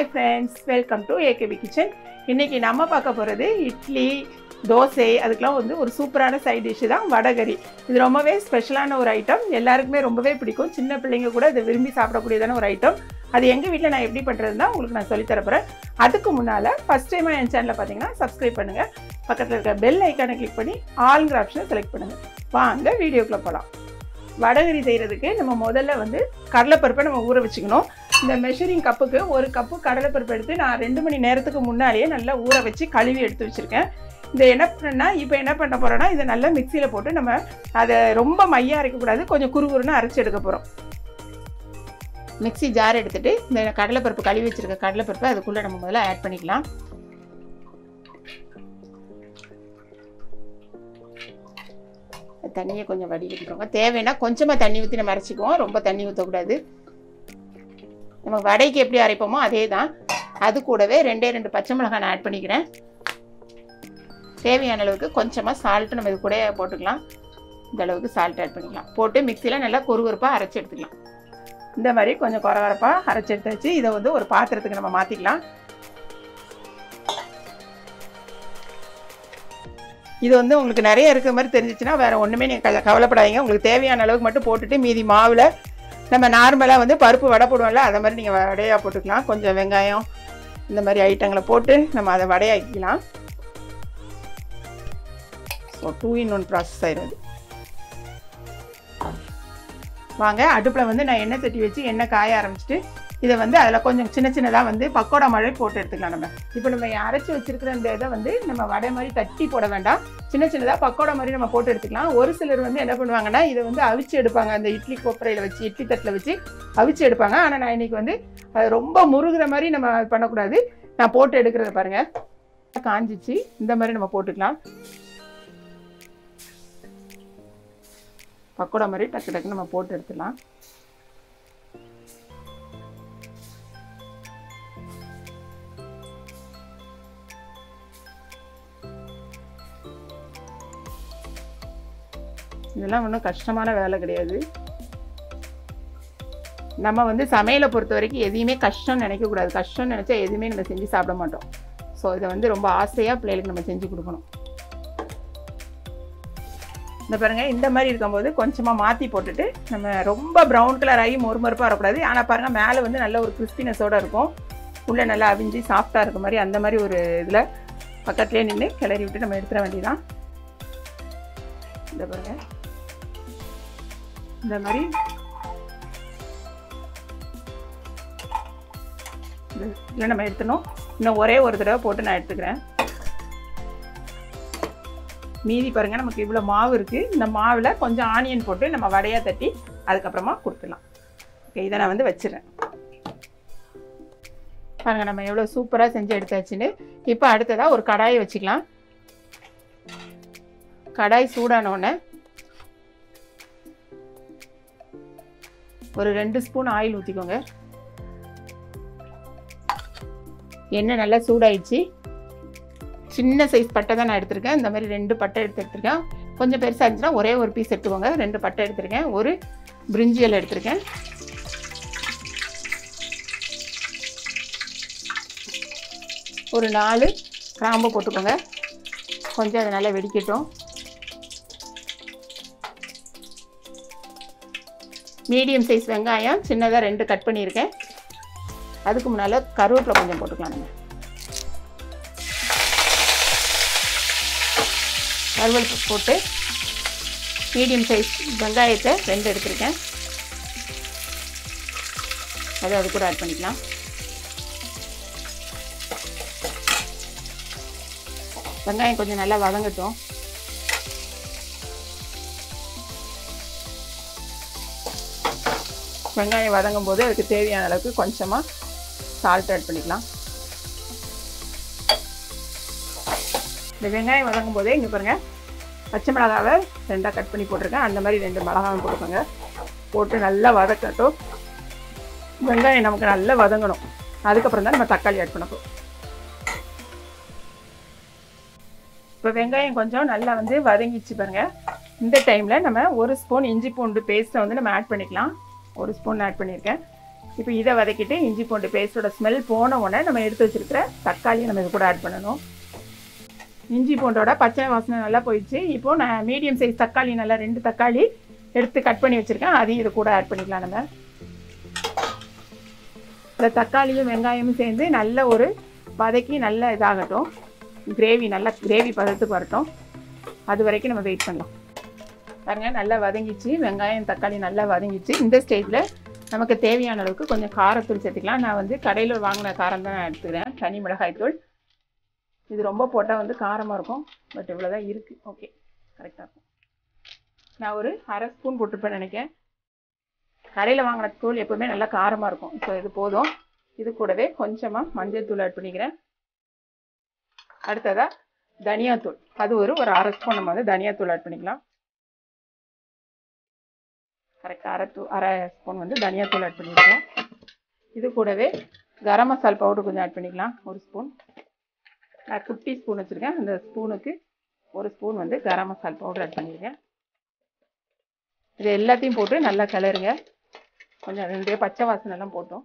hi friends welcome to AKP kitchen இன்றைக்கி நம்ம பார்க்க போகிறது இட்லி தோசை அதுக்கெலாம் வந்து ஒரு சூப்பரான சைட் டிஷ்ஷு தான் வடகரி இது ரொம்பவே ஸ்பெஷலான ஒரு ஐட்டம் எல்லாருக்குமே ரொம்பவே பிடிக்கும் சின்ன பிள்ளைங்க கூட இதை விரும்பி சாப்பிடக்கூடியதான ஒரு ஐட்டம் அது எங்கள் வீட்டில் நான் எப்படி பண்ணுறதுன்னா உங்களுக்கு நான் சொல்லித் தர போகிறேன் அதுக்கு முன்னால் ஃபஸ்ட் டைமாக என் சேனலில் பார்த்தீங்கன்னா சப்ஸ்கிரைப் பண்ணுங்கள் பக்கத்தில் இருக்க பெல் ஐக்கானை கிளிக் பண்ணி ஆல்ங்கிற ஆப்ஷனை செலக்ட் பண்ணுங்கள் வாங்க வீடியோக்குள்ளே போகலாம் வடகரி செய்கிறதுக்கு நம்ம முதல்ல வந்து கடலைப்பருப்பை நம்ம ஊற வச்சுக்கணும் இந்த மெஷரிங் கப்புக்கு ஒரு கப்பு கடலைப்பருப்பு எடுத்து நான் ரெண்டு மணி நேரத்துக்கு முன்னாலேயே நல்லா ஊற வச்சு கழுவி எடுத்து வச்சுருக்கேன் இதை என்ன பண்ணா இப்போ என்ன பண்ண போகிறோன்னா இதை நல்லா மிக்சியில் போட்டு நம்ம அதை ரொம்ப மையாக அரைக்கக்கூடாது கொஞ்சம் குறுகுறுன்னு அரைச்சி எடுக்க போகிறோம் மிக்ஸி ஜார் எடுத்துகிட்டு இந்த கடலைப்பருப்பு கழுவி வச்சுருக்க கடலைப்பருப்பை அதுக்குள்ளே நம்ம முதல்ல ஆட் பண்ணிக்கலாம் தண்ணியை கொஞ்சம் வடிகட்டிக்கோங்க தேவைன்னா கொஞ்சமாக தண்ணி ஊற்றி நம்ம அரைச்சிக்குவோம் ரொம்ப தண்ணி ஊற்றக்கூடாது நம்ம வடைக்கு எப்படி அரைப்போமோ அதே தான் அது கூடவே ரெண்டே ரெண்டு பச்சை மிளகாய் நான் ஆட் பண்ணிக்கிறேன் தேவையான அளவுக்கு கொஞ்சமாக சால்ட்டு நம்ம இது கூட போட்டுக்கலாம் இந்த அளவுக்கு சால்ட் ஆட் பண்ணிக்கலாம் போட்டு மிக்சியில் நல்லா குறுகுறுப்பாக அரைச்சி எடுத்துக்கலாம் இந்த மாதிரி கொஞ்சம் குறவரப்பாக அரைச்சி எடுத்தாச்சு இதை வந்து ஒரு பாத்திரத்துக்கு நம்ம மாற்றிக்கலாம் இது வந்து உங்களுக்கு நிறைய இருக்கிற மாதிரி தெரிஞ்சிச்சுன்னா வேறு ஒன்றுமே நீங்கள் கவலைப்படாதீங்க உங்களுக்கு தேவையான அளவுக்கு மட்டும் போட்டுட்டு மீதி மாவில் நம்ம நார்மலாக வந்து பருப்பு வடை போடுவோம்ல அதை மாதிரி நீங்கள் வடையாக போட்டுக்கலாம் கொஞ்சம் வெங்காயம் இந்த மாதிரி ஐட்டங்களை போட்டு நம்ம அதை வடையாக்கிக்கலாம் so two in one process ஆயிடுது வாங்க அடுப்பில் வந்து நான் எண்ணெய் தட்டி வச்சு எண்ணெய் காய ஆரம்பிச்சிட்டு இதை வந்து அதில் கொஞ்சம் சின்ன சின்னதாக வந்து பக்கோடா மழை போட்டு எடுத்துக்கலாம் நம்ம இப்போ நம்ம அரைச்சி வச்சிருக்கிற இந்த இதை வந்து நம்ம வடை மாதிரி தட்டி போட வேண்டாம் சின்ன சின்னதாக பக்கோடா மாதிரி நம்ம போட்டு எடுத்துக்கலாம் ஒரு சிலர் வந்து என்ன பண்ணுவாங்கன்னா இதை வந்து அவிச்சு எடுப்பாங்க அந்த இட்லி கோப்பரையில் வச்சு இட்லி தட்டில் வச்சு அவிச்சு எடுப்பாங்க ஆனால் நான் இன்னைக்கு வந்து அது ரொம்ப முருகிற மாதிரி நம்ம பண்ணக்கூடாது நான் போட்டு எடுக்கிறத பாருங்கள் காஞ்சிச்சு இந்த மாதிரி நம்ம போட்டுக்கலாம் பக்கோடா மாதிரி டக்கு டக்கு நம்ம போட்டு எடுத்துடலாம் இதெல்லாம் ஒன்றும் கஷ்டமான வேலை கிடையாது நம்ம வந்து சமையலை பொறுத்த வரைக்கும் எதையுமே கஷ்டம்னு நினைக்கக்கூடாது கஷ்டம்னு நினச்சா எதுவுமே நம்ம செஞ்சு சாப்பிட மாட்டோம் ஸோ இதை வந்து ரொம்ப ஆசையாக பிள்ளைகளுக்கு நம்ம செஞ்சு கொடுக்கணும் இந்த பாருங்கள் இந்த மாதிரி இருக்கும்போது கொஞ்சமாக மாற்றி போட்டுட்டு நம்ம ரொம்ப ப்ரௌன் கலர் ஆகி மொறுமொறுப்பாக வரக்கூடாது ஆனால் பாருங்கள் மேலே வந்து நல்ல ஒரு கிறிஸ்பினஸோடு இருக்கும் உள்ளே நல்லா அவிஞ்சு சாஃப்டாக இருக்க மாதிரி அந்த மாதிரி ஒரு இதில் பக்கத்துலேயே நின்று கிளறி விட்டு நம்ம எடுத்துட வேண்டியதான் இந்த பாருங்கள் இந்த மாதிரி இல்லை நம்ம எடுத்துனோம் இன்னும் ஒரே ஒரு தடவை போட்டு நான் எடுத்துக்கிறேன் மீதி பாருங்கள் நமக்கு இவ்வளோ மாவு இருக்குது இந்த மாவில் கொஞ்சம் ஆனியன் போட்டு நம்ம வடையாக தட்டி அதுக்கப்புறமா கொடுத்துடலாம் ஓகே இதை நான் வந்து வச்சிடறேன் பாருங்கள் நம்ம எவ்வளோ சூப்பராக செஞ்சு எடுத்தாச்சுன்னு இப்போ அடுத்ததாக ஒரு கடாயை வச்சுக்கலாம் கடாய் சூடானோடனே ஒரு ரெண்டு ஸ்பூன் ஆயில் ஊற்றிக்கோங்க எண்ணெய் நல்லா சூடாயிடுச்சு சின்ன சைஸ் பட்டை தான் நான் எடுத்திருக்கேன் இந்த மாதிரி ரெண்டு பட்டை எடுத்து எடுத்திருக்கேன் கொஞ்சம் பெருசாக இருந்துச்சுன்னா ஒரே ஒரு பீஸ் எடுத்துக்கோங்க ரெண்டு பட்டை எடுத்திருக்கேன் ஒரு பிரிஞ்சியல் எடுத்திருக்கேன் ஒரு நாலு கிராம்பு போட்டுக்கோங்க கொஞ்சம் அதை நல்லா வெடிக்கட்டும் மீடியம் சைஸ் வெங்காயம் சின்னதாக ரெண்டு கட் பண்ணியிருக்கேன் அதுக்கு முன்னால் கருவேப்பிலை கொஞ்சம் போட்டுக்கலாம் நம்ம கருவேப்பிலை போட்டு மீடியம் சைஸ் வெங்காயத்தை ரெண்டு எடுத்திருக்கேன் அதை அது கூட ஆட் பண்ணிக்கலாம் வெங்காயம் கொஞ்சம் நல்லா வதங்கட்டும் வெங்காயம் வதங்கும் போது அதுக்கு தேவையான அளவுக்கு கொஞ்சமாக சால்ட் ஆட் பண்ணிக்கலாம் இந்த வெங்காயம் வதங்கும் போதே இங்கே பாருங்கள் பச்சை மிளகாவை ரெண்டாக கட் பண்ணி போட்டிருக்கேன் அந்த மாதிரி ரெண்டு மிளகாவும் போட்டுக்கோங்க போட்டு நல்லா வதக்கட்டும் வெங்காயம் நமக்கு நல்லா வதங்கணும் அதுக்கப்புறம் தான் நம்ம தக்காளி ஆட் பண்ணப்போம் இப்போ வெங்காயம் கொஞ்சம் நல்லா வந்து வதங்கிச்சு பாருங்கள் இந்த டைமில் நம்ம ஒரு ஸ்பூன் இஞ்சி பூண்டு பேஸ்ட்டை வந்து நம்ம ஆட் பண்ணிக்கலாம் ஒரு ஸ்பூன் ஆட் பண்ணியிருக்கேன் இப்போ இதை வதக்கிட்டு இஞ்சி பூண்டு பேஸ்ட்டோட ஸ்மெல் போன உடனே நம்ம எடுத்து வச்சிருக்கிற தக்காளியை நம்ம இது கூட ஆட் பண்ணணும் இஞ்சி பூண்டோட பச்சை வாசனை நல்லா போயிடுச்சு இப்போ நான் மீடியம் சைஸ் தக்காளி நல்லா ரெண்டு தக்காளி எடுத்து கட் பண்ணி வச்சுருக்கேன் அதையும் இது கூட ஆட் பண்ணிக்கலாம் நம்ம இந்த தக்காளியும் வெங்காயமும் சேர்ந்து நல்ல ஒரு வதக்கி நல்லா இதாகட்டும் கிரேவி நல்லா கிரேவி பதத்துக்கு வரட்டும் அது வரைக்கும் நம்ம வெயிட் பண்ணலாம் பாருங்க நல்லா வதங்கிச்சு வெங்காயம் தக்காளி நல்லா வதங்கிச்சு இந்த ஸ்டேஜில் நமக்கு தேவையான அளவுக்கு கொஞ்சம் காரத்தூள் சேர்த்துக்கலாம் நான் வந்து கடையில் வாங்கின காரம் தான் நான் எடுத்துக்கிறேன் தனி மிளகாய் தூள் இது ரொம்ப போட்டால் வந்து காரமாக இருக்கும் பட் இவ்வளோ தான் இருக்குது ஓகே கரெக்டாக இருக்கும் நான் ஒரு அரை ஸ்பூன் போட்டிருப்பேன் நினைக்கிறேன் கடையில் வாங்கின தூள் எப்போவுமே நல்லா காரமாக இருக்கும் ஸோ இது போதும் இது கூடவே கொஞ்சமாக மஞ்சள் தூள் ஆட் பண்ணிக்கிறேன் அடுத்ததாக தனியாத்தூள் அது ஒரு ஒரு அரை ஸ்பூன் நம்ம வந்து தனியாத்தூள் ஆட் பண்ணிக்கலாம் கரெக்டாக அரை தூ அரை ஸ்பூன் வந்து தனியாத்தூள் ஆட் பண்ணியிருக்கேன் இது கூடவே கரம் மசால் பவுடர் கொஞ்சம் ஆட் பண்ணிக்கலாம் ஒரு ஸ்பூன் நான் குட்டி ஸ்பூன் வச்சுருக்கேன் அந்த ஸ்பூனுக்கு ஒரு ஸ்பூன் வந்து கரம் மசால் பவுடர் ஆட் பண்ணியிருக்கேன் இது எல்லாத்தையும் போட்டு நல்லா கிளறுங்க கொஞ்சம் ரெண்டே பச்சை வாசனை எல்லாம் போட்டோம்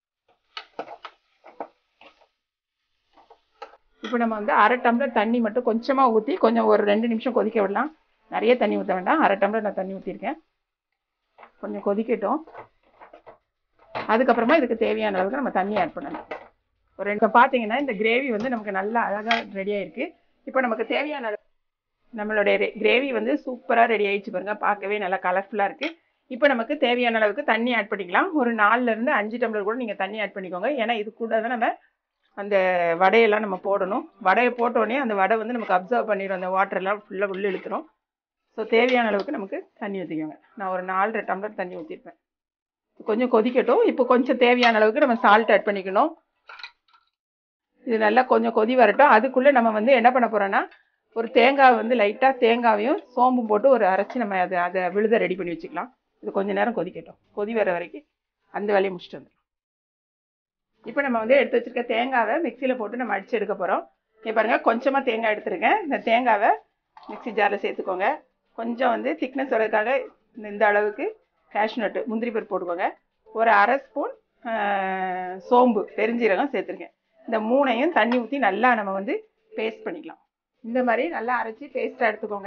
இப்போ நம்ம வந்து அரை டம்ளர் தண்ணி மட்டும் கொஞ்சமாக ஊற்றி கொஞ்சம் ஒரு ரெண்டு நிமிஷம் கொதிக்க விடலாம் நிறைய தண்ணி ஊற்ற வேண்டாம் அரை டம்ளர் நான் தண்ணி ஊற்றிருக்கேன் கொஞ்சம் கொதிக்கட்டும் அதுக்கப்புறமா இதுக்கு தேவையான அளவுக்கு நம்ம தண்ணி ஆட் பண்ணணும் ஒரு ரெண்டு பார்த்தீங்கன்னா இந்த கிரேவி வந்து நமக்கு நல்லா அழகாக ரெடி ஆயிருக்கு இப்போ நமக்கு தேவையான அளவு நம்மளுடைய கிரேவி வந்து சூப்பராக ரெடி ஆயிடுச்சு பாருங்க பார்க்கவே நல்லா கலர்ஃபுல்லாக இருக்குது இப்போ நமக்கு தேவையான அளவுக்கு தண்ணி ஆட் பண்ணிக்கலாம் ஒரு நாலுலேருந்து அஞ்சு டம்ளர் கூட நீங்கள் தண்ணி ஆட் பண்ணிக்கோங்க ஏன்னா இது கூட தான் நம்ம அந்த வடையெல்லாம் நம்ம போடணும் வடையை போட்டோடனே அந்த வடை வந்து நமக்கு அப்சர்வ் பண்ணிடும் அந்த வாட்டர்லாம் ஃபுல்லாக உள்ளே இழுத்துரும் ஸோ தேவையான அளவுக்கு நமக்கு தண்ணி ஊற்றிக்கோங்க நான் ஒரு நாலரை டம்ளர் தண்ணி ஊற்றிருப்பேன் கொஞ்சம் கொதிக்கட்டும் இப்போ கொஞ்சம் தேவையான அளவுக்கு நம்ம சால்ட் ஆட் பண்ணிக்கணும் இது நல்லா கொஞ்சம் கொதி வரட்டும் அதுக்குள்ளே நம்ம வந்து என்ன பண்ண போகிறோன்னா ஒரு தேங்காய் வந்து லைட்டாக தேங்காவையும் சோம்பும் போட்டு ஒரு அரைச்சி நம்ம அதை அதை விழுத ரெடி பண்ணி வச்சுக்கலாம் இது கொஞ்ச நேரம் கொதிக்கட்டும் கொதி வர வரைக்கும் அந்த வேலையை முடிச்சுட்டு வந்துடும் இப்போ நம்ம வந்து எடுத்து வச்சிருக்க தேங்காவை மிக்சியில் போட்டு நம்ம அடித்து எடுக்க போகிறோம் இங்கே பாருங்கள் கொஞ்சமாக தேங்காய் எடுத்துருக்கேன் இந்த தேங்காவை மிக்சி ஜாரில் சேர்த்துக்கோங்க கொஞ்சம் வந்து திக்னஸ் வரதுக்காக இந்த இந்த அளவுக்கு கேஷ்யூ நட்டு முந்திரி பருப்பு போட்டுக்கோங்க ஒரு அரை ஸ்பூன் சோம்பு பெருஞ்சீரகம் சேர்த்துருக்கேன் இந்த மூணையும் தண்ணி ஊற்றி நல்லா நம்ம வந்து பேஸ்ட் பண்ணிக்கலாம் இந்த மாதிரி நல்லா அரைச்சி பேஸ்ட்டாக எடுத்துக்கோங்க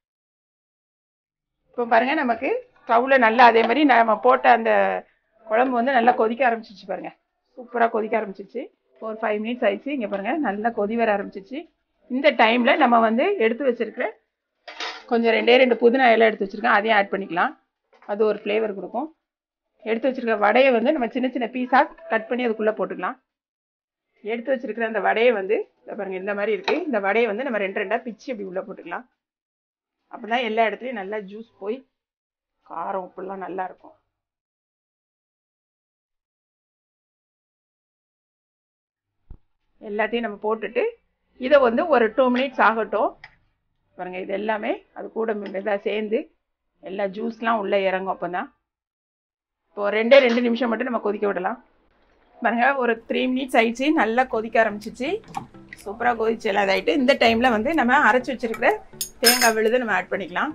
இப்போ பாருங்கள் நமக்கு ஸ்டவ்வில் நல்லா அதே மாதிரி நம்ம போட்ட அந்த குழம்பு வந்து நல்லா கொதிக்க ஆரம்பிச்சிச்சு பாருங்கள் சூப்பராக கொதிக்க ஆரம்பிச்சிச்சு ஒரு ஃபைவ் மினிட்ஸ் ஆயிடுச்சு இங்கே பாருங்கள் நல்லா கொதி வர ஆரம்பிச்சிச்சு இந்த டைமில் நம்ம வந்து எடுத்து வச்சிருக்கிற கொஞ்சம் ரெண்டே ரெண்டு புதினா இலை எடுத்து வச்சுருக்கேன் அதையும் ஆட் பண்ணிக்கலாம் அது ஒரு ஃப்ளேவர் கொடுக்கும் எடுத்து வச்சிருக்க வடையை வந்து நம்ம சின்ன சின்ன பீஸாக கட் பண்ணி அதுக்குள்ளே போட்டுக்கலாம் எடுத்து வச்சிருக்கிற அந்த வடையை வந்து இந்த பாருங்க இந்த மாதிரி இருக்குது இந்த வடையை வந்து நம்ம ரெண்டு ரெண்டாக பிச்சு அப்படி உள்ளே போட்டுக்கலாம் அப்போ தான் எல்லா இடத்துலையும் நல்லா ஜூஸ் போய் காரம் உப்புலாம் நல்லா இருக்கும் எல்லாத்தையும் நம்ம போட்டுட்டு இதை வந்து ஒரு டூ மினிட்ஸ் ஆகட்டும் பாருங்க இது எல்லாமே அது கூட இதாக சேர்ந்து எல்லா ஜூஸ்லாம் உள்ளே இறங்கும் அப்போ தான் இப்போ ரெண்டே ரெண்டு நிமிஷம் மட்டும் நம்ம கொதிக்க விடலாம் பாருங்க ஒரு த்ரீ மினிட்ஸ் ஆயிடுச்சு நல்லா கொதிக்க ஆரம்பிச்சிச்சு சூப்பராக கொதிச்சு எல்லாம் இதாகிட்டு இந்த டைமில் வந்து நம்ம அரைச்சி வச்சிருக்கிற தேங்காய் விழுது நம்ம ஆட் பண்ணிக்கலாம்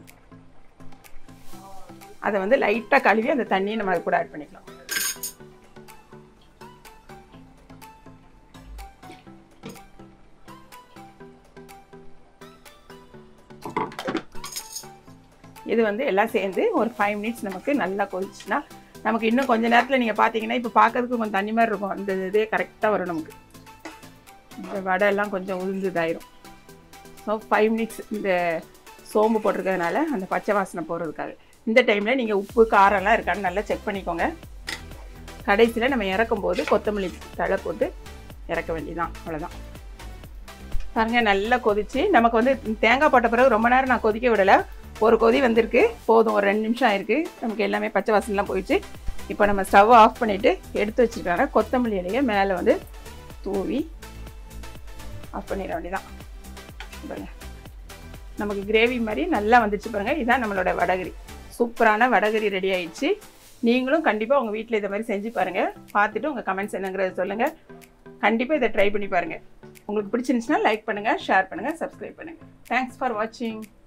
அதை வந்து லைட்டாக கழுவி அந்த தண்ணியை நம்ம அது கூட ஆட் பண்ணிக்கலாம் இது வந்து எல்லாம் சேர்ந்து ஒரு ஃபைவ் மினிட்ஸ் நமக்கு நல்லா கொதிச்சுன்னா நமக்கு இன்னும் கொஞ்ச நேரத்தில் நீங்கள் பார்த்தீங்கன்னா இப்போ பார்க்கறதுக்கு கொஞ்சம் தண்ணி மாதிரி இருக்கும் அந்த இதே கரெக்டாக வரும் நமக்கு இந்த வடை எல்லாம் கொஞ்சம் உதிர்ந்ததாயிரும் ஸோ ஃபைவ் மினிட்ஸ் இந்த சோம்பு போட்டிருக்கிறதுனால அந்த பச்சை வாசனை போகிறதுக்காக இந்த டைமில் நீங்கள் உப்பு காரம்லாம் இருக்கான்னு நல்லா செக் பண்ணிக்கோங்க கடைசியில் நம்ம இறக்கும் போது கொத்தமல்லி தழை போட்டு இறக்க வேண்டியதான் அவ்வளோதான் பாருங்க நல்லா கொதிச்சு நமக்கு வந்து தேங்காய் போட்ட பிறகு ரொம்ப நேரம் நான் கொதிக்க விடலை ஒரு கொதி வந்திருக்கு போதும் ஒரு ரெண்டு நிமிஷம் ஆயிருக்கு நமக்கு எல்லாமே பச்சை வாசனைலாம் போயிடுச்சு இப்போ நம்ம ஸ்டவ் ஆஃப் பண்ணிவிட்டு எடுத்து வச்சுருக்காங்க கொத்தமல்லி இலையை மேலே வந்து தூவி ஆஃப் பண்ணிட வேண்டியதான் பாருங்க நமக்கு கிரேவி மாதிரி நல்லா வந்துச்சு பாருங்க இதுதான் நம்மளோட வடகரி சூப்பரான வடகரி ரெடி ஆயிடுச்சு நீங்களும் கண்டிப்பாக உங்கள் வீட்டில் இதை மாதிரி செஞ்சு பாருங்கள் பார்த்துட்டு உங்கள் கமெண்ட்ஸ் என்னங்கிறத சொல்லுங்கள் கண்டிப்பாக இதை ட்ரை பண்ணி பாருங்கள் உங்களுக்கு பிடிச்சிருந்துச்சுன்னா லைக் பண்ணுங்கள் ஷேர் பண்ணுங்கள் சப்ஸ்கிரைப் பண்ணுங்கள் தேங்க்ஸ் ஃபார் வாட்சிங்